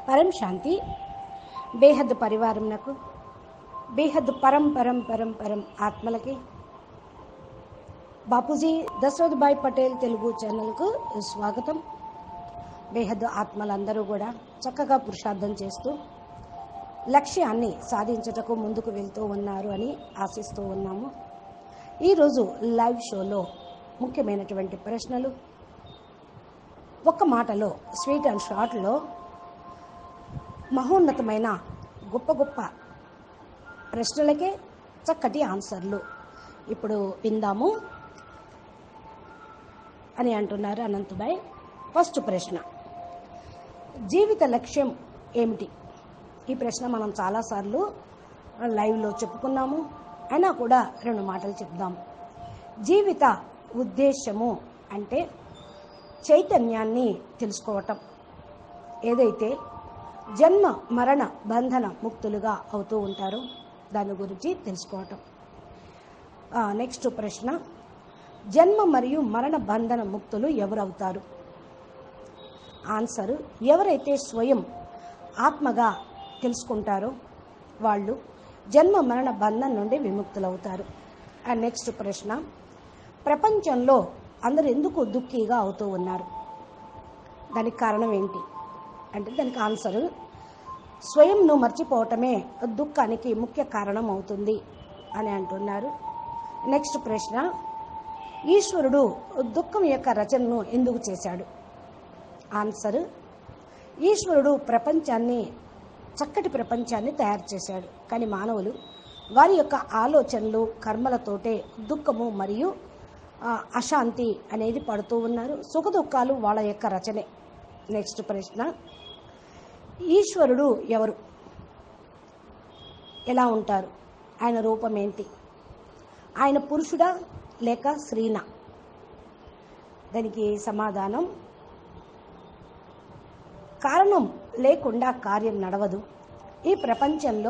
పరం శాంతి బేహద్ పరివారంనకు బేహద్ పరం పరం పరం పరం ఆత్మలకి బాపూజీ దశరథ్భాయ్ పటేల్ తెలుగు ఛానల్కు స్వాగతం బేహద్ ఆత్మలందరూ కూడా చక్కగా పురుషార్థం చేస్తూ లక్ష్యాన్ని సాధించటకు ముందుకు వెళ్తూ ఉన్నారు అని ఆశిస్తూ ఉన్నాము ఈరోజు లైవ్ షోలో ముఖ్యమైనటువంటి ప్రశ్నలు ఒక్క మాటలో స్వీట్ అండ్ షార్ట్లో మహోన్నతమైన గొప్ప గొప్ప ప్రశ్నలకే చక్కటి ఆన్సర్లు ఇప్పుడు విందాము అని అంటున్నారు అనంతబాయ్ ఫస్ట్ ప్రశ్న జీవిత లక్ష్యం ఏమిటి ఈ ప్రశ్న మనం చాలాసార్లు లైవ్లో చెప్పుకున్నాము అయినా కూడా రెండు మాటలు చెప్దాం జీవిత ఉద్దేశము అంటే చైతన్యాన్ని తెలుసుకోవటం ఏదైతే జన్మ మరణ బంధన ముక్తులుగా అవుతూ ఉంటారో దాని గురించి తెలుసుకోవటం ఆ, నెక్స్ట్ ప్రశ్న జన్మ మరియు మరణ బంధన ముక్తులు ఎవరవుతారు ఆన్సర్ ఎవరైతే స్వయం ఆత్మగా తెలుసుకుంటారో వాళ్ళు జన్మ మరణ బంధం నుండి విముక్తులవుతారు అండ్ నెక్స్ట్ ప్రశ్న ప్రపంచంలో అందరూ ఎందుకు దుఃఖీగా అవుతూ ఉన్నారు దానికి కారణం ఏంటి అంటే దానికి ఆన్సర్ స్వయంను మర్చిపోవటమే దుఃఖానికి ముఖ్య కారణం అవుతుంది అని అంటున్నారు నెక్స్ట్ ప్రశ్న ఈశ్వరుడు దుఃఖం యొక్క రచనను ఎందుకు చేశాడు ఆన్సర్ ఈశ్వరుడు ప్రపంచాన్ని చక్కటి ప్రపంచాన్ని తయారు చేశాడు కానీ మానవులు వారి యొక్క ఆలోచనలు కర్మలతోటే దుఃఖము మరియు ఆ, అశాంతి అనేది పడుతూ ఉన్నారు సుఖ దుఃఖాలు వాళ్ళ యొక్క రచనే నెక్స్ట్ ప్రశ్న ఈశ్వరుడు ఎవరు ఎలా ఉంటారు ఆయన రూపం ఏంటి ఆయన పురుషుడా లేక స్త్రీనా దానికి సమాధానం కారణం లేకుండా కార్యం నడవదు ఈ ప్రపంచంలో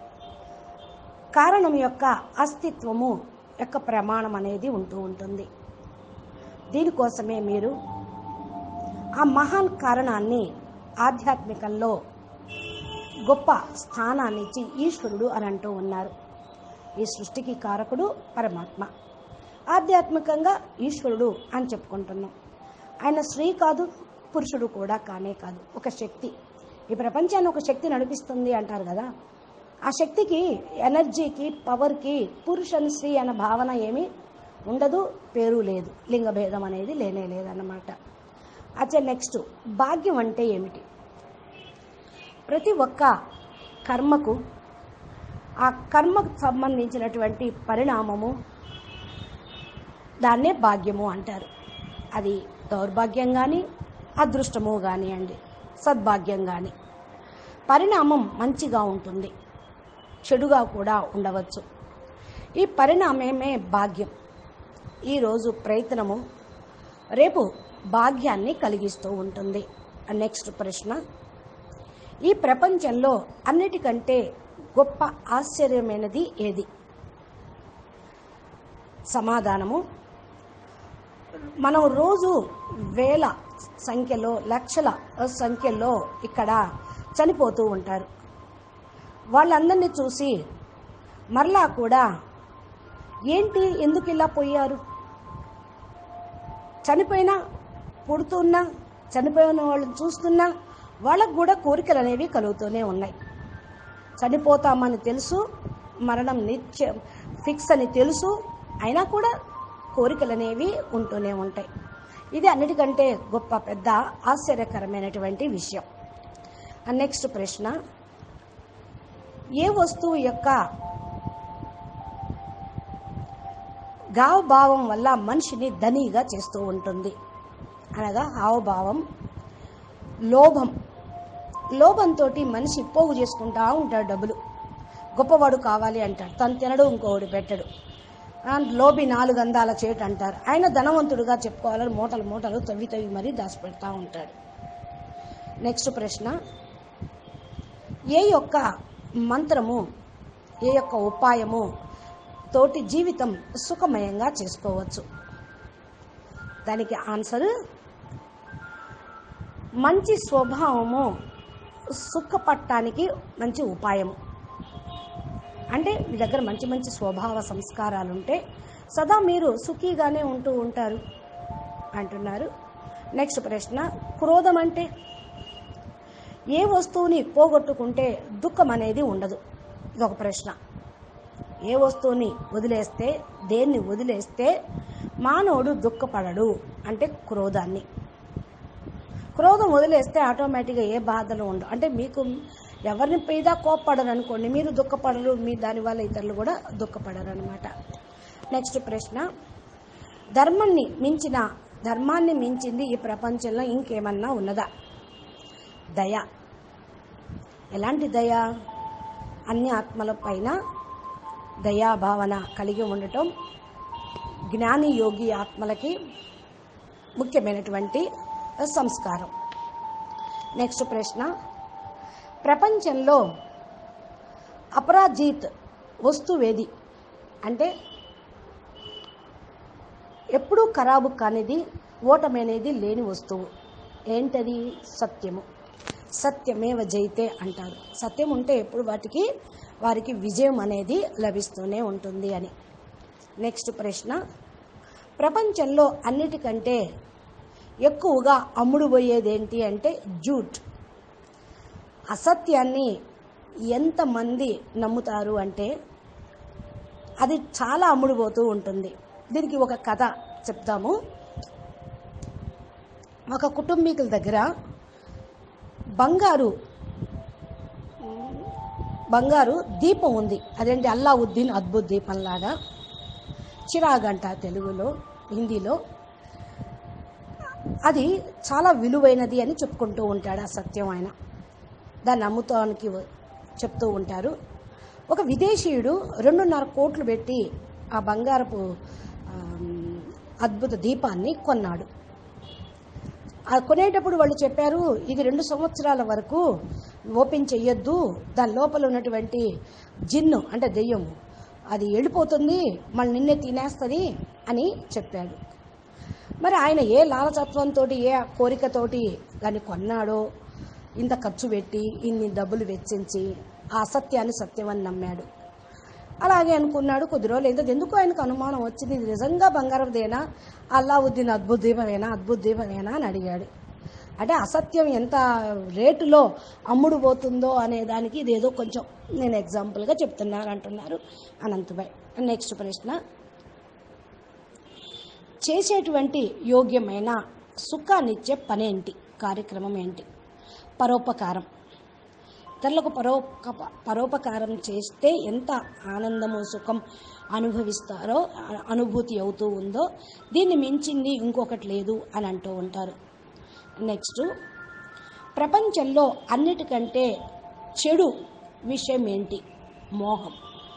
కారణం యొక్క అస్తిత్వము యొక్క ప్రమాణం అనేది ఉంటూ ఉంటుంది దీనికోసమే మీరు ఆ మహాన్ కారణాన్ని ఆధ్యాత్మికంలో గొప్ప స్థానాన్ని ఇచ్చి ఈశ్వరుడు అని అంటూ ఉన్నారు ఈ సృష్టికి కారకుడు పరమాత్మ ఆధ్యాత్మికంగా ఈశ్వరుడు అని చెప్పుకుంటున్నాం ఆయన స్త్రీ కాదు పురుషుడు కూడా కానే కాదు ఒక శక్తి ఈ ప్రపంచాన్ని ఒక శక్తి నడిపిస్తుంది అంటారు కదా ఆ శక్తికి ఎనర్జీకి పవర్కి పురుషుని స్త్రీ అన్న భావన ఏమీ ఉండదు పేరు లేదు లింగ భేదం అనేది లేనే లేదన్నమాట అచ్చా నెక్స్ట్ భాగ్యం అంటే ఏమిటి ప్రతి ఒక్క కర్మకు ఆ కర్మకు సంబంధించినటువంటి పరిణామము దాన్నే భాగ్యము అంటారు అది దౌర్భాగ్యం కానీ అదృష్టము కానివ్వండి సద్భాగ్యం కానీ పరిణామం మంచిగా ఉంటుంది చెడుగా కూడా ఉండవచ్చు ఈ పరిణామమే భాగ్యం ఈరోజు ప్రయత్నము రేపు భాగ్యాన్ని కలిగిస్తూ ఉంటుంది నెక్స్ట్ ప్రశ్న ఈ ప్రపంచంలో అన్నిటికంటే గొప్ప ఆశ్చర్యమైనది ఏది సమాధానము మనం రోజు వేల సంఖ్యలో లక్షల సంఖ్యలో ఇక్కడ చనిపోతూ ఉంటారు వాళ్ళందరినీ చూసి మరలా కూడా ఏంటి ఎందుకు ఇలా పోయారు చనిపోయినా పుడుతున్నా చనిపోయిన వాళ్ళని చూస్తున్నా వాళ్ళకు కూడా కోరికలు అనేవి కలుగుతూనే ఉన్నాయి చనిపోతామని తెలుసు మరణం నిత్యం ఫిక్స్ అని తెలుసు అయినా కూడా కోరికలు అనేవి ఉంటూనే ఉంటాయి ఇది అన్నిటికంటే గొప్ప పెద్ద ఆశ్చర్యకరమైనటువంటి విషయం నెక్స్ట్ ప్రశ్న ఏ వస్తువు యొక్క గావభావం వల్ల మనిషిని ధనీగా చేస్తూ ఉంటుంది అనగా హావభావం లోభం లోభంతో మనిషి పోగు చేసుకుంటా ఉంటాడు డబ్బులు గొప్పవాడు కావాలి అంటాడు తను తినడు ఇంకోడు పెట్టడు ఆ, లోబి నాలుగు అందాల చేటు అంటారు ఆయన ధనవంతుడుగా చెప్పుకోవాలని మూటలు మూటలు తవ్వి తవ్వి మరీ దాచిపెడతా ఉంటాడు నెక్స్ట్ ప్రశ్న ఏ యొక్క మంత్రము ఏ యొక్క ఉపాయము తోటి జీవితం సుఖమయంగా చేసుకోవచ్చు దానికి ఆన్సర్ మంచి స్వభావము సుఖపట్టానికి మంచి ఉపాయం అంటే మీ దగ్గర మంచి మంచి స్వభావ సంస్కారాలు ఉంటే సదా మీరు సుఖీగానే ఉంటూ ఉంటారు అంటున్నారు నెక్స్ట్ ప్రశ్న క్రోధం అంటే ఏ వస్తువుని పోగొట్టుకుంటే దుఃఖం అనేది ఉండదు ఇదొక ప్రశ్న ఏ వస్తువుని వదిలేస్తే దేన్ని వదిలేస్తే మానవుడు దుఃఖపడడు అంటే క్రోధాన్ని క్రోధం వదిలేస్తే ఆటోమేటిక్గా ఏ బాధలు ఉండవు అంటే మీకు ఎవరిని మీద కోప్పడరు అనుకోండి మీరు దుఃఖపడరు మీ దానివల్ల ఇతరులు కూడా దుఃఖపడరు అనమాట నెక్స్ట్ ప్రశ్న ధర్మాన్ని మించిన ధర్మాన్ని మించింది ఈ ప్రపంచంలో ఇంకేమన్నా ఉన్నదా దయ ఎలాంటి దయ అన్ని ఆత్మల పైన దయాభావన కలిగి ఉండటం జ్ఞాని యోగి ఆత్మలకి ముఖ్యమైనటువంటి సంస్కారం నెక్స్ట్ ప్రశ్న ప్రపంచంలో అపరాజిత్ వస్తువేది అంటే ఎప్పుడూ ఖరాబు కానిది ఓటమి అనేది లేని వస్తువు ఏంటది సత్యము సత్యమేవ జయితే అంటారు సత్యం ఉంటే ఎప్పుడు వాటికి వారికి విజయం అనేది లభిస్తూనే ఉంటుంది అని నెక్స్ట్ ప్రశ్న ప్రపంచంలో అన్నిటికంటే ఎక్కువగా అమ్ముడు పోయేది ఏంటి అంటే జూట్ అసత్యాన్ని ఎంతమంది నమ్ముతారు అంటే అది చాలా అమ్ముడుపోతూ ఉంటుంది దీనికి ఒక కథ చెప్తాము ఒక కుటుంబీకుల దగ్గర బంగారు బంగారు దీపం ఉంది అదేంటి అల్లావుద్దీన్ అద్భుత్ దీపం లాగా చిరాగంట తెలుగులో హిందీలో అది చాలా విలువైనది అని చెప్పుకుంటూ ఉంటాడు ఆ సత్యం ఆయన దాన్ని అమ్ముతానికి చెప్తూ ఉంటారు ఒక విదేశీయుడు రెండున్నర కోట్లు పెట్టి ఆ బంగారపు ఆమ్, అద్భుత దీపాన్ని కొన్నాడు ఆ కొనేటప్పుడు వాళ్ళు చెప్పారు ఇది రెండు సంవత్సరాల వరకు ఓపెన్ చెయ్యొద్దు దాని లోపల ఉన్నటువంటి జిన్ను అంటే దెయ్యము అది వెళ్ళిపోతుంది మళ్ళీ నిన్నే తినేస్తుంది అని చెప్పాడు మరి ఆయన ఏ లాలతత్వంతో ఏ కోరికతోటి దాన్ని కొన్నాడో ఇంత ఖర్చు పెట్టి ఇన్ని డబ్బులు వెచ్చించి ఆ అసత్యాన్ని సత్యమని నమ్మాడు అలాగే అనుకున్నాడు కొద్ది రోజులు ఏంటో ఎందుకు ఆయనకు అనుమానం వచ్చింది ఇది నిజంగా బంగారందేనా అల్లావుద్దీన్ అద్భుత దీపమేనా అద్భుత దీపమేనా అని అడిగాడు అంటే అసత్యం ఎంత రేటులో అమ్ముడు పోతుందో అనే దానికి ఇదేదో కొంచెం నేను ఎగ్జాంపుల్గా చెప్తున్నాను అంటున్నారు అనంతభాయ్ నెక్స్ట్ ప్రశ్న చేసేటువంటి యోగ్యమైన సుఖాన్నిచ్చే పనేంటి కార్యక్రమం ఏంటి పరోపకారం ఇతరులకు పరోప పరోపకారం చేస్తే ఎంత ఆనందము సుఖం అనుభవిస్తారో ఆ- అనుభూతి అవుతూ ఉందో దీన్ని మించింది ఇంకొకటి లేదు అని అంటూ ఉంటారు నెక్స్ట్ ప్రపంచంలో అన్నిటికంటే చెడు విషయం ఏంటి మోహం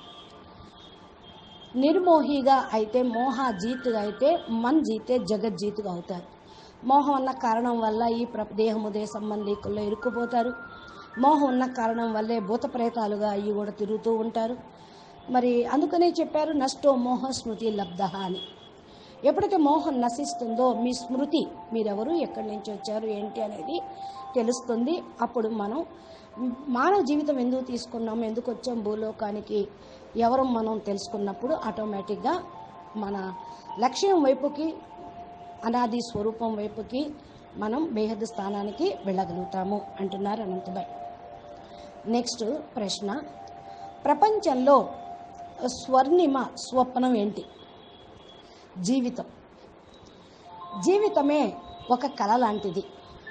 నిర్మోహిగా అయితే మోహ జీతుగా అయితే మన్ జీతే జగజ్జీతుగా అవుతారు మోహం అన్న కారణం వల్ల ఈ ప్ర దేహముదే సంబంధికుల్లో ఇరుక్కుపోతారు మోహం ఉన్న కారణం వల్లే భూత ప్రేతాలుగా అయ్యి కూడా తిరుగుతూ ఉంటారు మరి అందుకనే చెప్పారు నష్టో మోహ స్మృతి లబ్ధ అని ఎప్పుడైతే మోహం నశిస్తుందో మీ స్మృతి మీరెవరు ఎక్కడి నుంచి వచ్చారు ఏంటి అనేది తెలుస్తుంది అప్పుడు మనం మానవ జీవితం ఎందుకు తీసుకున్నాం ఎందుకు వచ్చాం భూలోకానికి ఎవరు మనం తెలుసుకున్నప్పుడు ఆటోమేటిక్గా మన లక్ష్యం వైపుకి అనాది స్వరూపం వైపుకి మనం బేహద్ స్థానానికి వెళ్ళగలుగుతాము అంటున్నారు అనంతభాయ్ నెక్స్ట్ ప్రశ్న ప్రపంచంలో స్వర్ణిమ స్వప్నం ఏంటి జీవితం జీవితమే ఒక కళ లాంటిది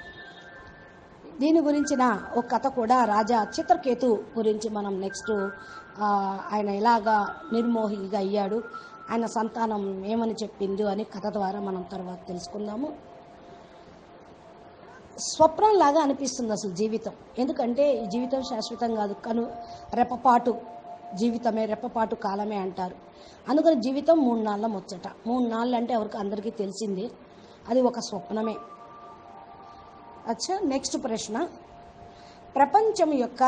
దీని గురించిన ఒక కథ కూడా రాజా చిత్రకేతు గురించి మనం నెక్స్ట్ ఆ, ఆయన ఎలాగా నిర్మోహిగా అయ్యాడు ఆయన సంతానం ఏమని చెప్పింది అని కథ ద్వారా మనం తర్వాత తెలుసుకుందాము స్వప్నం లాగా అనిపిస్తుంది అసలు జీవితం ఎందుకంటే ఈ జీవితం శాశ్వతం కాదు కను రెప్పపాటు జీవితమే రెప్పపాటు కాలమే అంటారు అందుకని జీవితం మూడు నాళ్ళ ముచ్చట మూడు నాళ్ళు అంటే ఎవరికి అందరికీ తెలిసింది అది ఒక స్వప్నమే అచ్చా నెక్స్ట్ ప్రశ్న ప్రపంచం యొక్క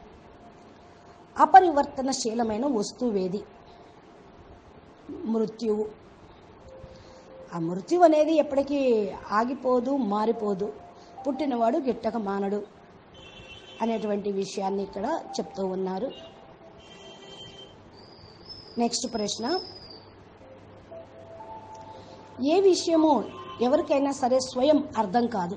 అపరివర్తనశీలమైన వస్తువేది మృత్యువు ఆ మృత్యు అనేది ఎప్పటికీ ఆగిపోదు మారిపోదు పుట్టినవాడు గిట్టక మానడు అనేటువంటి విషయాన్ని ఇక్కడ చెప్తూ ఉన్నారు నెక్స్ట్ ప్రశ్న ఏ విషయమో ఎవరికైనా సరే స్వయం అర్థం కాదు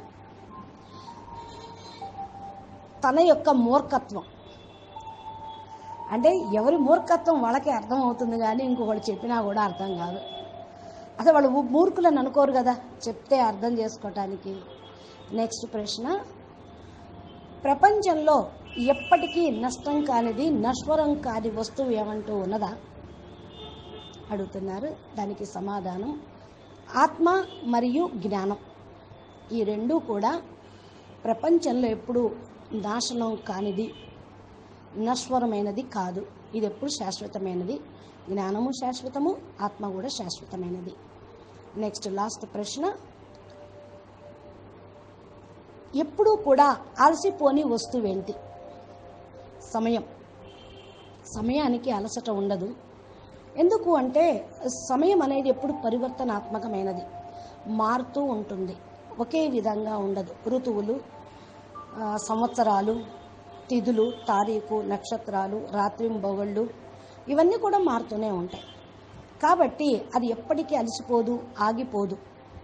తన యొక్క మూర్ఖత్వం అంటే ఎవరి మూర్ఖత్వం వాళ్ళకే అర్థం అవుతుంది కానీ ఇంకొకటి చెప్పినా కూడా అర్థం కాదు అసలు వాళ్ళు మూర్ఖులని అనుకోరు కదా చెప్తే అర్థం చేసుకోవటానికి నెక్స్ట్ ప్రశ్న ప్రపంచంలో ఎప్పటికీ నష్టం కానిది నశ్వరం కాని వస్తువు ఏమంటూ ఉన్నదా అడుగుతున్నారు దానికి సమాధానం ఆత్మ మరియు జ్ఞానం ఈ రెండూ కూడా ప్రపంచంలో ఎప్పుడు నాశనం కానిది నశ్వరమైనది కాదు ఇది ఎప్పుడు శాశ్వతమైనది జ్ఞానము శాశ్వతము ఆత్మ కూడా శాశ్వతమైనది నెక్స్ట్ లాస్ట్ ప్రశ్న ఎప్పుడూ కూడా అలసిపోని వస్తువేంటి సమయం సమయానికి అలసట ఉండదు ఎందుకు అంటే సమయం అనేది ఎప్పుడు పరివర్తనాత్మకమైనది మారుతూ ఉంటుంది ఒకే విధంగా ఉండదు ఋతువులు ఆ, సంవత్సరాలు తిథులు తారీఖు నక్షత్రాలు రాత్రింబవళ్ళు ఇవన్నీ కూడా మారుతూనే ఉంటాయి కాబట్టి అది ఎప్పటికీ అలసిపోదు ఆగిపోదు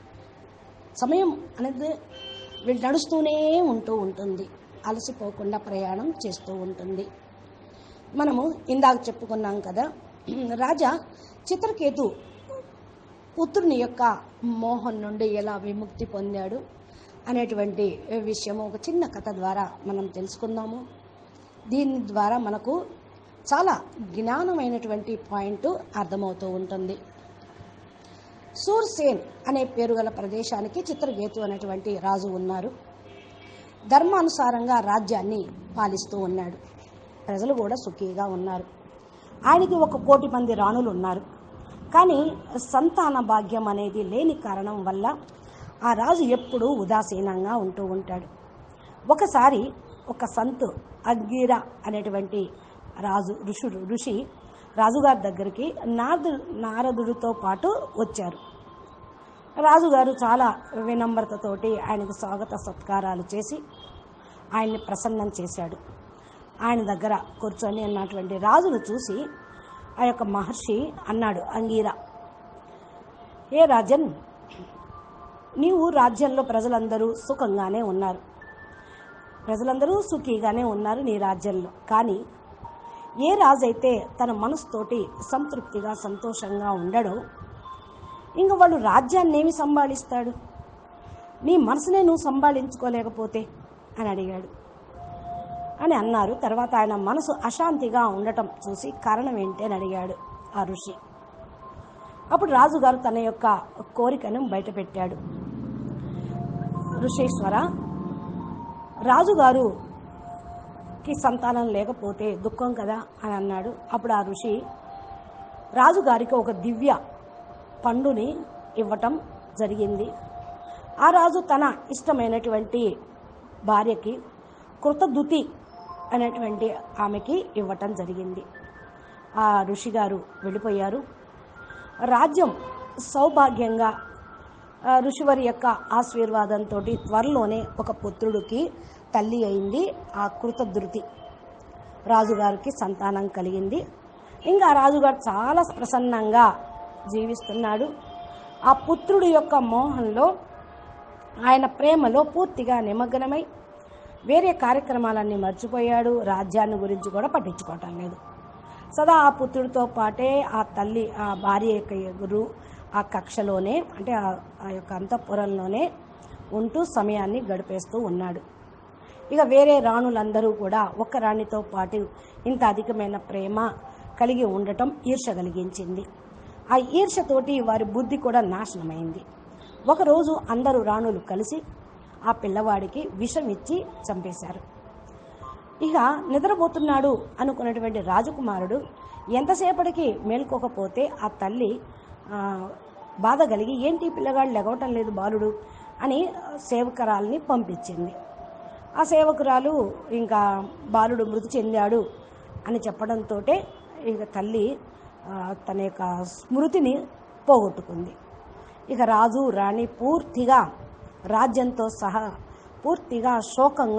సమయం అనేది వీళ్ళు నడుస్తూనే ఉంటూ ఉంటుంది అలసిపోకుండా ప్రయాణం చేస్తూ ఉంటుంది మనము ఇందాక చెప్పుకున్నాం కదా రాజా చిత్రకేతు పుత్రుని యొక్క మోహం నుండి ఎలా విముక్తి పొందాడు అనేటువంటి విషయం ఒక చిన్న కథ ద్వారా మనం తెలుసుకుందాము దీని ద్వారా మనకు చాలా జ్ఞానమైనటువంటి పాయింట్ అర్థమవుతూ ఉంటుంది సూర్సేన్ అనే పేరు గల ప్రదేశానికి చిత్రకేతు అనేటువంటి రాజు ఉన్నారు ధర్మానుసారంగా రాజ్యాన్ని పాలిస్తూ ఉన్నాడు ప్రజలు కూడా సుఖీగా ఉన్నారు ఆయనకి ఒక కోటి మంది రాణులు ఉన్నారు కానీ సంతాన భాగ్యం అనేది లేని కారణం వల్ల ఆ రాజు ఎప్పుడూ ఉదాసీనంగా ఉంటూ ఉంటాడు ఒకసారి ఒక సంత్ అగ్గీర అనేటువంటి రాజు ఋషుడు ఋషి రాజుగారి దగ్గరికి నారదు నారదుడితో పాటు వచ్చారు రాజుగారు చాలా వినమ్రతతోటి ఆయనకు స్వాగత సత్కారాలు చేసి ఆయన్ని ప్రసన్నం చేశాడు ఆయన దగ్గర కూర్చొని ఉన్నటువంటి రాజును చూసి ఆ యొక్క మహర్షి అన్నాడు అంగీరా ఏ రాజన్ నీవు రాజ్యంలో ప్రజలందరూ సుఖంగానే ఉన్నారు ప్రజలందరూ సుఖీగానే ఉన్నారు నీ రాజ్యంలో కానీ ఏ రాజైతే తన మనసుతోటి సంతృప్తిగా సంతోషంగా ఉండడో ఇంక వాళ్ళు రాజ్యాన్ని ఏమి సంభాళిస్తాడు నీ మనసునే నువ్వు సంభాళించుకోలేకపోతే అని అడిగాడు అని అన్నారు తర్వాత ఆయన మనసు అశాంతిగా ఉండటం చూసి కారణం ఏంటి అని అడిగాడు ఆ ఋషి అప్పుడు రాజుగారు తన యొక్క కోరికను బయటపెట్టాడు ఋషేశ్వర రాజుగారుకి సంతానం లేకపోతే దుఃఖం కదా అని అన్నాడు అప్పుడు ఆ ఋషి రాజుగారికి ఒక దివ్య పండుని ఇవ్వటం జరిగింది ఆ రాజు తన ఇష్టమైనటువంటి భార్యకి కృతదుతి అనేటువంటి ఆమెకి ఇవ్వటం జరిగింది ఆ ఋషి గారు వెళ్ళిపోయారు రాజ్యం సౌభాగ్యంగా ఆ ఋషివారి యొక్క ఆశీర్వాదంతో త్వరలోనే ఒక పుత్రుడికి తల్లి అయింది ఆ కృతధృతి రాజుగారికి సంతానం కలిగింది ఇంకా ఆ రాజుగారు చాలా ప్రసన్నంగా జీవిస్తున్నాడు ఆ పుత్రుడి యొక్క మోహంలో ఆయన ప్రేమలో పూర్తిగా నిమగ్నమై వేరే కార్యక్రమాలన్నీ మర్చిపోయాడు రాజ్యాన్ని గురించి కూడా పట్టించుకోవటం లేదు సదా ఆ పుత్రుడితో పాటే ఆ తల్లి ఆ భార్య యొక్క ఎగురు ఆ కక్షలోనే అంటే ఆ- ఆ యొక్క అంతఃపురంలోనే ఉంటూ సమయాన్ని గడిపేస్తూ ఉన్నాడు ఇక వేరే రాణులందరూ కూడా ఒక్క రాణితో పాటు ఇంత అధికమైన ప్రేమ కలిగి ఉండటం ఈర్ష కలిగించింది ఆ ఈర్షతోటి వారి బుద్ధి కూడా నాశనమైంది ఒకరోజు అందరూ రాణులు కలిసి ఆ పిల్లవాడికి విషం ఇచ్చి చంపేశారు ఇక నిద్రపోతున్నాడు అనుకున్నటువంటి రాజకుమారుడు ఎంతసేపటికి మేల్కోకపోతే ఆ తల్లి ఆ, బాధ కలిగి ఏంటి ఈ పిల్లగాడు లెగవటం లేదు బాలుడు అని సేవకరాల్ని పంపించింది ఆ సేవకురాలు ఇంకా బాలుడు మృతి చెందాడు అని చెప్పడంతో ఇక తల్లి ఆ, తన యొక్క స్మృతిని పోగొట్టుకుంది ఇక రాజు రాణి పూర్తిగా రాజ్యంతో సహా పూర్తిగా శోకంగా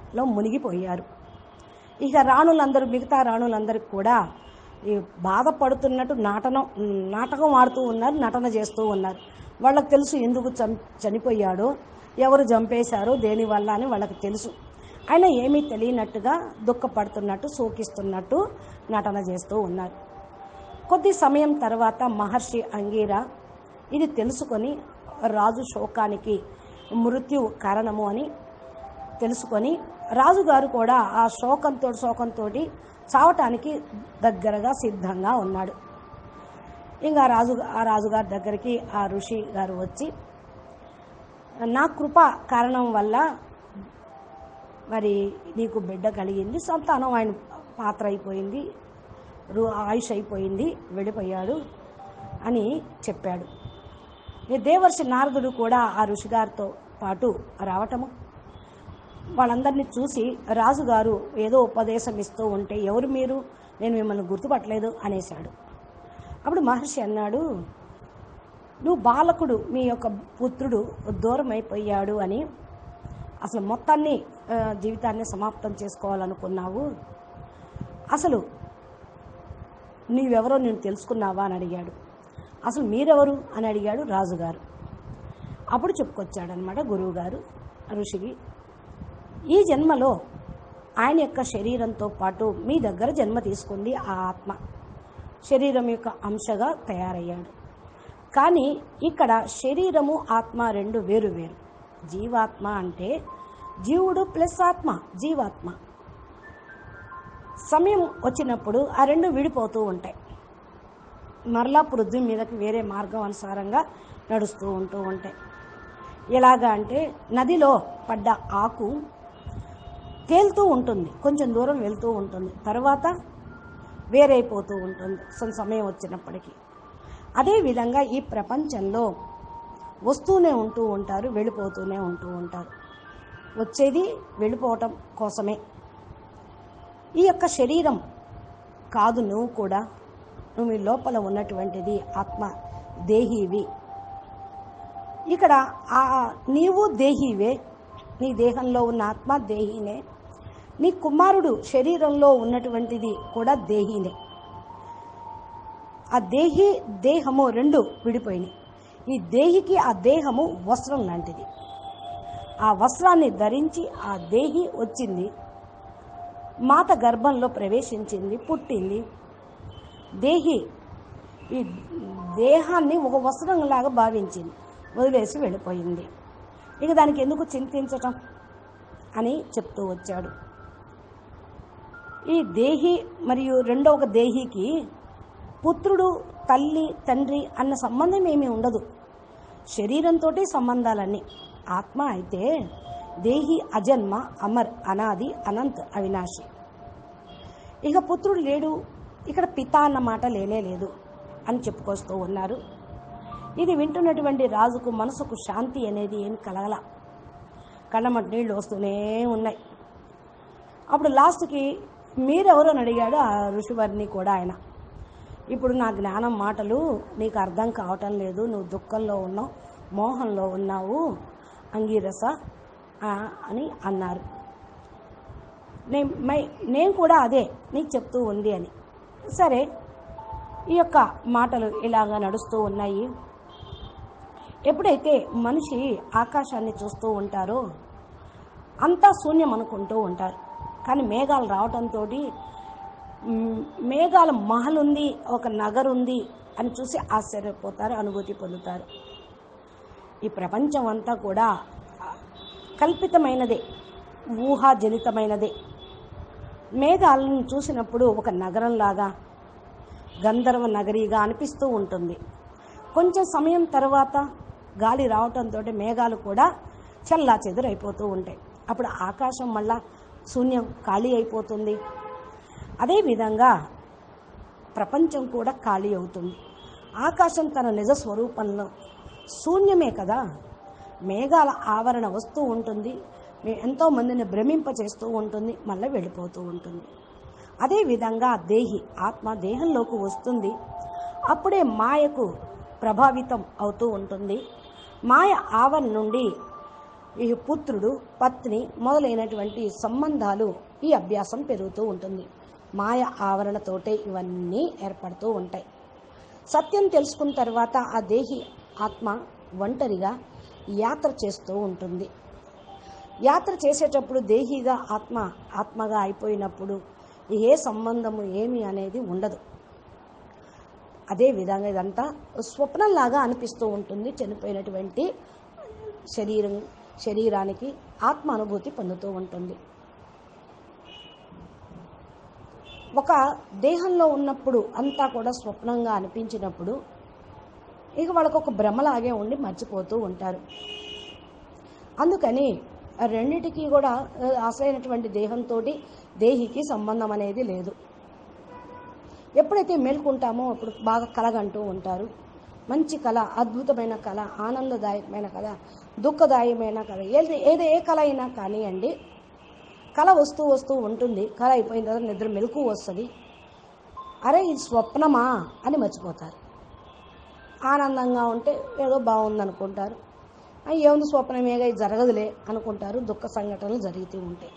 నిద్రలో మునిగిపోయారు ఇక రాణులందరూ మిగతా రాణులందరికీ కూడా ఈ బాధపడుతున్నట్టు నాటనం నాటకం ఆడుతూ ఉన్నారు నటన చేస్తూ ఉన్నారు వాళ్ళకి తెలుసు ఎందుకు చం చనిపోయాడో ఎవరు చంపేశారో దేనివల్ల అని వాళ్ళకి తెలుసు అయినా ఏమీ తెలియనట్టుగా దుఃఖపడుతున్నట్టు శోకిస్తున్నట్టు నటన చేస్తూ ఉన్నారు కొద్ది సమయం తర్వాత మహర్షి అంగీరా ఇది తెలుసుకొని రాజు శోకానికి మృత్యు కారణము అని తెలుసుకొని రాజుగారు కూడా ఆ శోకంతో శోకంతో చావటానికి దగ్గరగా సిద్ధంగా ఉన్నాడు ఇంకా రాజు ఆ రాజుగారి దగ్గరికి ఆ ఋషి గారు వచ్చి నా కృప కారణం వల్ల మరి నీకు బిడ్డ కలిగింది సంతానం ఆయన పాత్ర అయిపోయింది రు ఆయుష్ అయిపోయింది వెళ్ళిపోయాడు అని చెప్పాడు ఈ దేవర్షి నారదుడు కూడా ఆ ఋషిగారితో పాటు రావటము వాళ్ళందరినీ చూసి రాజుగారు ఏదో ఉపదేశం ఇస్తూ ఉంటే ఎవరు మీరు నేను మిమ్మల్ని గుర్తుపట్టలేదు అనేశాడు అప్పుడు మహర్షి అన్నాడు నువ్వు బాలకుడు మీ యొక్క పుత్రుడు దూరం అయిపోయాడు అని అసలు మొత్తాన్ని ఆ, జీవితాన్ని సమాప్తం చేసుకోవాలనుకున్నావు అసలు నీవెవరో నేను తెలుసుకున్నావా అని అడిగాడు అసలు మీరెవరు అని అడిగాడు రాజుగారు అప్పుడు చెప్పుకొచ్చాడనమాట గురువుగారు ఋషికి ఈ జన్మలో ఆయన యొక్క శరీరంతో పాటు మీ దగ్గర జన్మ తీసుకుంది ఆ ఆత్మ శరీరం యొక్క అంశగా తయారయ్యాడు కానీ ఇక్కడ శరీరము ఆత్మ రెండు వేరు వేరు జీవాత్మ అంటే జీవుడు ప్లస్ ఆత్మ జీవాత్మ సమయం వచ్చినప్పుడు ఆ రెండు విడిపోతూ ఉంటాయి మరలా పృథ్వీ మీదకి వేరే మార్గం అనుసారంగా నడుస్తూ ఉంటూ ఉంటాయి ఎలాగా అంటే నదిలో పడ్డ ఆకు తేలుతూ ఉంటుంది కొంచెం దూరం వెళ్తూ ఉంటుంది తర్వాత వేరైపోతూ ఉంటుంది సొంత సమయం వచ్చినప్పటికీ అదేవిధంగా ఈ ప్రపంచంలో వస్తూనే ఉంటూ ఉంటారు వెళ్ళిపోతూనే ఉంటూ ఉంటారు వచ్చేది వెళ్ళిపోవటం కోసమే ఈ యొక్క శరీరం కాదు నువ్వు కూడా నువ్వు ఈ లోపల ఉన్నటువంటిది ఆత్మ దేహీవి ఇక్కడ ఆ నీవు దేహీవే నీ దేహంలో ఉన్న ఆత్మ దేహీనే నీ కుమారుడు శరీరంలో ఉన్నటువంటిది కూడా దేహీనే ఆ దేహి దేహము రెండు విడిపోయినాయి ఈ దేహికి ఆ దేహము వస్త్రం లాంటిది ఆ వస్త్రాన్ని ధరించి ఆ దేహి వచ్చింది మాత గర్భంలో ప్రవేశించింది పుట్టింది దేహి ఈ దేహాన్ని ఒక వస్త్రంలాగా భావించింది వదిలేసి వెళ్ళిపోయింది ఇక దానికి ఎందుకు చింతించటం అని చెప్తూ వచ్చాడు ఈ దేహి మరియు రెండవ ఒక దేహికి పుత్రుడు తల్లి తండ్రి అన్న సంబంధం ఏమీ ఉండదు శరీరంతో సంబంధాలన్నీ ఆత్మ అయితే దేహి అజన్మ అమర్ అనాది అనంత్ అవినాశి ఇక పుత్రుడు లేడు ఇక్కడ పిత అన్న మాట లేనే లేదు అని చెప్పుకొస్తూ ఉన్నారు ఇది వింటున్నటువంటి రాజుకు మనసుకు శాంతి అనేది ఏం కలగల కళ్ళమటి నీళ్ళు వస్తూనే ఉన్నాయి అప్పుడు లాస్ట్కి మీరెవరు అని అడిగాడు ఆ ఋషివర్ని కూడా ఆయన ఇప్పుడు నా జ్ఞానం మాటలు నీకు అర్థం కావటం లేదు నువ్వు దుఃఖంలో ఉన్నావు మోహంలో ఉన్నావు అంగీరస ఆ, అని అన్నారు నేను మై నేను కూడా అదే నీకు చెప్తూ ఉంది అని సరే ఈ యొక్క మాటలు ఇలాగా నడుస్తూ ఉన్నాయి ఎప్పుడైతే మనిషి ఆకాశాన్ని చూస్తూ ఉంటారో అంతా శూన్యం అనుకుంటూ ఉంటారు కానీ మేఘాలు రావటంతో మేఘాల మహల్ ఉంది ఒక నగర్ ఉంది అని చూసి ఆశ్చర్యపోతారు అనుభూతి పొందుతారు ఈ ప్రపంచం అంతా కూడా కల్పితమైనదే ఊహాజనితమైనదే మేఘాలను చూసినప్పుడు ఒక నగరంలాగా గంధర్వ నగరిగా అనిపిస్తూ ఉంటుంది కొంచెం సమయం తర్వాత గాలి రావటంతో మేఘాలు కూడా చల్లా చెదురైపోతూ ఉంటాయి అప్పుడు ఆకాశం మళ్ళా శూన్యం ఖాళీ అయిపోతుంది అదేవిధంగా ప్రపంచం కూడా ఖాళీ అవుతుంది ఆకాశం తన నిజ స్వరూపంలో శూన్యమే కదా మేఘాల ఆవరణ వస్తూ ఉంటుంది మే- ఎంతో మందిని భ్రమింప చేస్తూ ఉంటుంది మళ్ళీ వెళ్ళిపోతూ ఉంటుంది అదేవిధంగా దేహి ఆత్మ దేహంలోకి వస్తుంది అప్పుడే మాయకు ప్రభావితం అవుతూ ఉంటుంది మాయ ఆవరణ నుండి ఈ పుత్రుడు పత్ని మొదలైనటువంటి సంబంధాలు ఈ అభ్యాసం పెరుగుతూ ఉంటుంది మాయ ఆవరణతోటే ఇవన్నీ ఏర్పడుతూ ఉంటాయి సత్యం తెలుసుకున్న తర్వాత ఆ దేహి ఆత్మ ఒంటరిగా యాత్ర చేస్తూ ఉంటుంది యాత్ర చేసేటప్పుడు దేహిగా ఆత్మ ఆత్మగా అయిపోయినప్పుడు ఏ సంబంధము ఏమి అనేది ఉండదు అదే విధంగా ఇదంతా స్వప్నంలాగా అనిపిస్తూ ఉంటుంది చనిపోయినటువంటి శరీరం శరీరానికి ఆత్మ అనుభూతి పొందుతూ ఉంటుంది ఒక దేహంలో ఉన్నప్పుడు అంతా కూడా స్వప్నంగా అనిపించినప్పుడు ఇక వాళ్ళకు ఒక భ్రమలాగే ఉండి మర్చిపోతూ ఉంటారు అందుకని ఆ రెండిటికి కూడా ఆ, అసలైనటువంటి దేహంతో దేహికి సంబంధం అనేది లేదు ఎప్పుడైతే మేల్కుంటామో అప్పుడు బాగా కలగంటూ ఉంటారు మంచి కళ అద్భుతమైన కళ ఆనందదాయకమైన కళ దుఃఖదాయకమైన కళ ఏది ఏది ఏ కళ అయినా కానివ్వండి కళ వస్తూ వస్తూ ఉంటుంది కళ అయిపోయిన తర్వాత నిద్ర మెలకు వస్తుంది అరే ఇది స్వప్నమా అని మర్చిపోతారు ఆనందంగా ఉంటే ఏదో బాగుంది అనుకుంటారు "ఆ, ఏముంది స్వప్నమేగా ఇది జరగదులే అనుకుంటారు దుఃఖ సంఘటనలు జరుగుతూ ఉంటాయి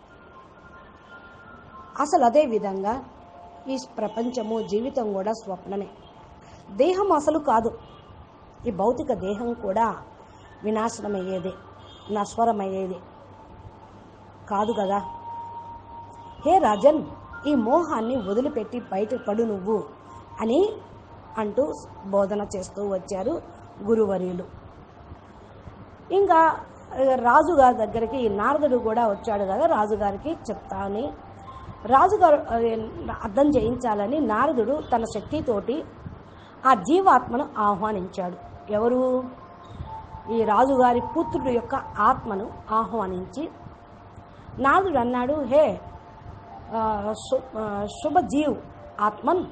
అసలు అదే విధంగా ఈ ప్రపంచము జీవితం కూడా స్వప్నమే దేహం అసలు కాదు ఈ భౌతిక దేహం కూడా వినాశనమయ్యేదే నశ్వరమయ్యేదే కాదు కదా హే రాజన్ ఈ మోహాన్ని వదిలిపెట్టి బయట పడు నువ్వు అని అంటూ బోధన చేస్తూ వచ్చారు గురువర్యులు ఇంకా ఆ, రాజుగారి దగ్గరికి నారదుడు కూడా వచ్చాడు కదా రాజుగారికి చెప్తా అని రాజుగారు ఆ, అర్థం చేయించాలని నారదుడు తన శక్తితోటి ఆ జీవాత్మను ఆహ్వానించాడు ఎవరు ఈ రాజుగారి పుత్రుడు యొక్క ఆత్మను ఆహ్వానించి నారదుడు అన్నాడు హే ఆ, శు- ఆ, శుభజీవ్ ఆత్మన్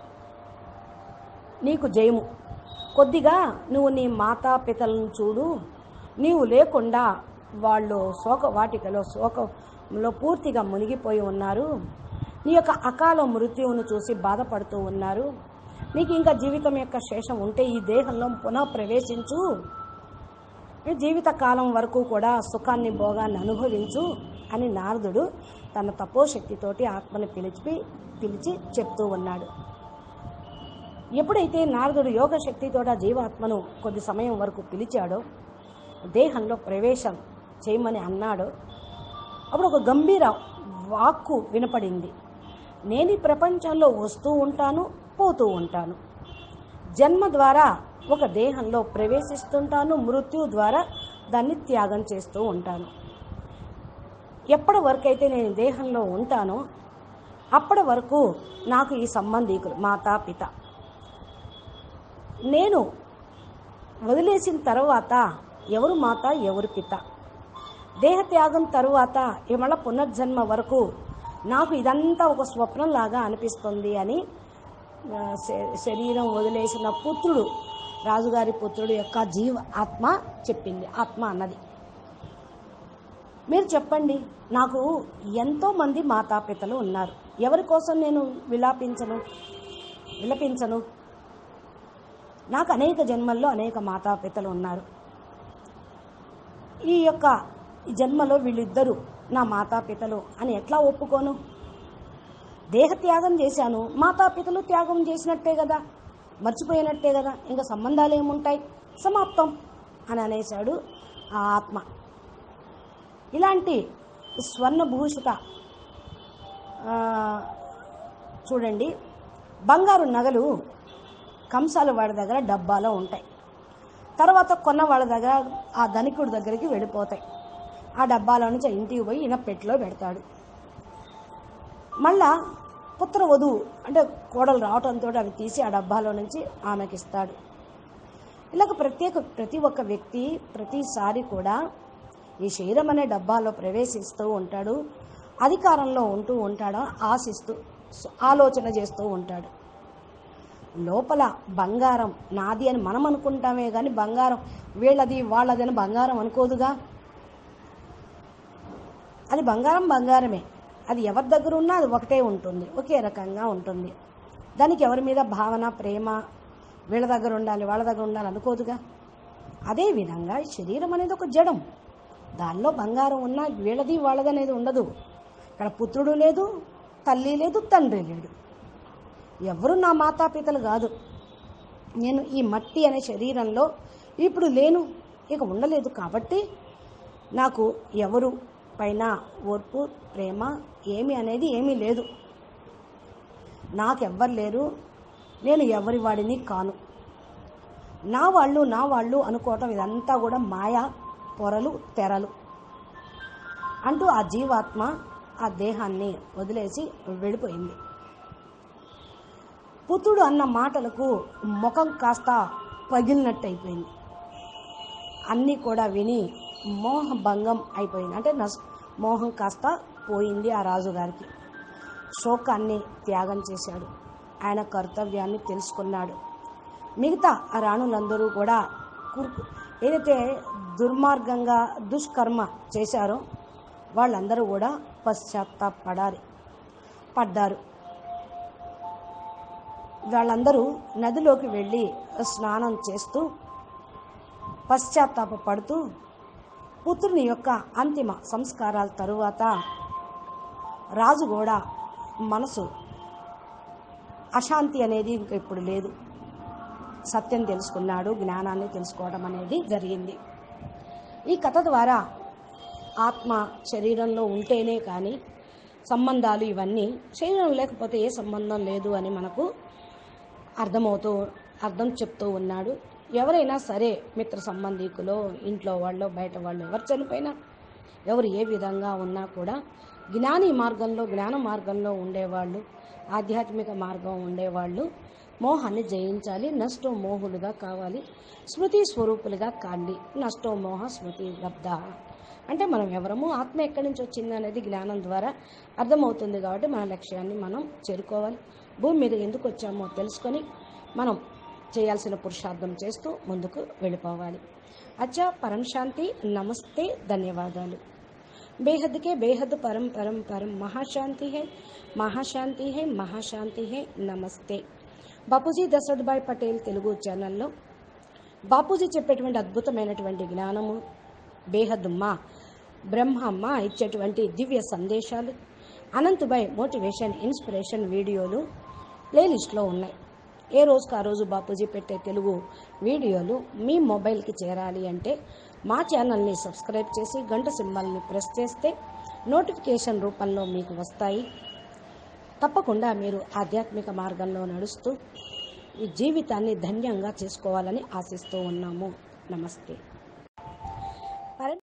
నీకు జయము కొద్దిగా నువ్వు నీ మాతాపితలను చూడు నీవు లేకుండా వాళ్ళు శోక వాటికలో శోకంలో పూర్తిగా మునిగిపోయి ఉన్నారు నీ యొక్క అకాల మృత్యువును చూసి బాధపడుతూ ఉన్నారు నీకు ఇంకా జీవితం యొక్క శేషం ఉంటే ఈ దేహంలో పునః ప్రవేశించు ఈ జీవిత కాలం వరకు కూడా సుఖాన్ని భోగాన్ని అనుభవించు అని నారదుడు తన తపోశక్తితోటి ఆత్మని పిలిచి పిలిచి చెప్తూ ఉన్నాడు ఎప్పుడైతే నారదుడు యోగ శక్తితో ఆ జీవాత్మను కొద్ది సమయం వరకు పిలిచాడో దేహంలో ప్రవేశం చేయమని అన్నాడో అప్పుడు ఒక గంభీర వాక్కు వినపడింది నేను ఈ ప్రపంచంలో వస్తూ ఉంటాను పోతూ ఉంటాను జన్మ ద్వారా ఒక దేహంలో ప్రవేశిస్తుంటాను మృత్యు ద్వారా దాన్ని త్యాగం చేస్తూ ఉంటాను ఎప్పటి వరకు అయితే నేను దేహంలో ఉంటానో అప్పటి వరకు నాకు ఈ సంబంధీకులు మాతా పిత నేను వదిలేసిన తర్వాత ఎవరు మాత ఎవరు పిత దేహత్యాగం తరువాత ఏమళ్ళ పునర్జన్మ వరకు నాకు ఇదంతా ఒక స్వప్నంలాగా అనిపిస్తుంది అని ఆ, శ- శరీరం వదిలేసిన పుత్రుడు రాజుగారి పుత్రుడు యొక్క జీవ ఆత్మ చెప్పింది ఆత్మ అన్నది మీరు చెప్పండి నాకు ఎంతోమంది మాతాపితలు ఉన్నారు ఎవరి కోసం నేను విలాపించను విలపించను నాకు అనేక జన్మల్లో అనేక మాతాపితలు ఉన్నారు ఈ యొక్క ఈ జన్మలో వీళ్ళిద్దరూ నా మాతాపితలు అని ఎట్లా ఒప్పుకోను దేహత్యాగం చేశాను మాతాపితలు త్యాగం చేసినట్టే కదా మర్చిపోయినట్టే కదా ఇంకా సంబంధాలు ఏముంటాయి సమాప్తం అని అనేశాడు ఆ ఆత్మ ఇలాంటి స్వర్ణభూషిత ఆ, చూడండి బంగారు నగలు కంసాల వాడి దగ్గర డబ్బాలో ఉంటాయి తర్వాత కొన్న వాళ్ళ దగ్గర ఆ ధనికుడి దగ్గరికి వెళ్ళిపోతాయి ఆ డబ్బాలో నుంచి ఇంటికి పోయి ఈయన పెట్టిలో పెడతాడు మళ్ళా పుత్ర వధువు అంటే కోడలు రావటంతో అవి తీసి ఆ డబ్బాలో నుంచి ఆమెకి ఇస్తాడు ఇలాగ ప్రత్యేక ప్రతి ఒక్క వ్యక్తి ప్రతిసారి కూడా ఈ శరీరం అనే డబ్బాలో ప్రవేశిస్తూ ఉంటాడు అధికారంలో ఉంటూ ఉంటాడు ఆశిస్తూ ఆలోచన చేస్తూ ఉంటాడు లోపల బంగారం నాది అని మనం అనుకుంటామే కానీ బంగారం వీళ్ళది వాళ్ళది అని బంగారం అనుకోదుగా అది బంగారం బంగారమే అది ఎవరి దగ్గర ఉన్నా అది ఒకటే ఉంటుంది ఒకే రకంగా ఉంటుంది దానికి ఎవరి మీద భావన ప్రేమ వీళ్ళ దగ్గర ఉండాలి వాళ్ళ దగ్గర ఉండాలి అనుకోదుగా అదేవిధంగా ఈ శరీరం అనేది ఒక జడం దానిలో బంగారం ఉన్నా వీళ్ళది వాళ్ళది అనేది ఉండదు ఇక్కడ పుత్రుడు లేదు తల్లి లేదు తండ్రి లేడు ఎవరు నా మాతాపితలు కాదు నేను ఈ మట్టి అనే శరీరంలో ఇప్పుడు లేను ఇక ఉండలేదు కాబట్టి నాకు ఎవరు పైన ఓర్పు ప్రేమ ఏమి అనేది ఏమీ లేదు నాకెవ్వరు లేరు నేను ఎవరి వాడిని కాను నా వాళ్ళు నా వాళ్ళు అనుకోవటం ఇదంతా కూడా మాయా పొరలు తెరలు అంటూ ఆ జీవాత్మ ఆ దేహాన్ని వదిలేసి వెళ్ళిపోయింది పుత్రుడు అన్న మాటలకు ముఖం కాస్త పగిలినట్టు అయిపోయింది అన్నీ కూడా విని మోహభంగం అయిపోయింది అంటే నస్ మోహం కాస్త పోయింది ఆ రాజుగారికి శోకాన్ని త్యాగం చేశాడు ఆయన కర్తవ్యాన్ని తెలుసుకున్నాడు మిగతా ఆ రాణులందరూ కూడా కుర్కు ఏదైతే దుర్మార్గంగా దుష్కర్మ చేశారో వాళ్ళందరూ కూడా పశ్చాత్తాపడాలి పడ్డారు వాళ్ళందరూ నదిలోకి వెళ్ళి స్నానం చేస్తూ పశ్చాత్తాప పడుతూ పుత్రుని యొక్క అంతిమ సంస్కారాల తరువాత రాజు కూడా మనసు అశాంతి అనేది ఇంక ఇప్పుడు లేదు సత్యం తెలుసుకున్నాడు జ్ఞానాన్ని తెలుసుకోవడం అనేది జరిగింది ఈ కథ ద్వారా ఆత్మ శరీరంలో ఉంటేనే కానీ సంబంధాలు ఇవన్నీ శరీరం లేకపోతే ఏ సంబంధం లేదు అని మనకు అర్థమవుతూ అర్థం చెప్తూ ఉన్నాడు ఎవరైనా సరే మిత్ర సంబంధికులో ఇంట్లో వాళ్ళు బయట వాళ్ళు ఎవరు చనిపోయినా ఎవరు ఏ విధంగా ఉన్నా కూడా జ్ఞాని మార్గంలో జ్ఞాన మార్గంలో ఉండేవాళ్ళు ఆధ్యాత్మిక మార్గం ఉండేవాళ్ళు మోహాన్ని జయించాలి నష్టో మోహులుగా కావాలి స్మృతి స్వరూపులుగా కాండి నష్టో మోహ స్మృతి లబ్ధ అంటే మనం ఎవరము ఆత్మ ఎక్కడి నుంచి వచ్చింది అనేది జ్ఞానం ద్వారా అర్థమవుతుంది కాబట్టి మన లక్ష్యాన్ని మనం చేరుకోవాలి భూమి మీద ఎందుకు వచ్చామో తెలుసుకొని మనం చేయాల్సిన పురుషార్థం చేస్తూ ముందుకు వెళ్ళిపోవాలి అచ్చా పరం శాంతి నమస్తే ధన్యవాదాలు बेहद के बेहद परम परम परम महाशांति है महाशांति है महाशांति है నమస్తే బాపూజీ దశరథ్ భాయ్ పటేల్ తెలుగు ఛానల్లో బాపూజీ చెప్పేటువంటి అద్భుతమైనటువంటి జ్ఞానము బేహద్ మా బ్రహ్మమ్మ ఇచ్చేటువంటి దివ్య సందేశాలు అనంతుబాయ్ మోటివేషన్ ఇన్స్పిరేషన్ వీడియోలు ప్లేలిస్ట్లో ఉన్నాయి ఏ రోజుకు ఆ రోజు బాపూజీ పెట్టే తెలుగు వీడియోలు మీ మొబైల్కి చేరాలి అంటే మా ఛానల్ని సబ్స్క్రైబ్ చేసి గంట సింబల్ని ప్రెస్ చేస్తే నోటిఫికేషన్ రూపంలో మీకు వస్తాయి తప్పకుండా మీరు ఆధ్యాత్మిక మార్గంలో నడుస్తూ ఈ జీవితాన్ని ధన్యంగా చేసుకోవాలని ఆశిస్తూ ఉన్నాము నమస్తే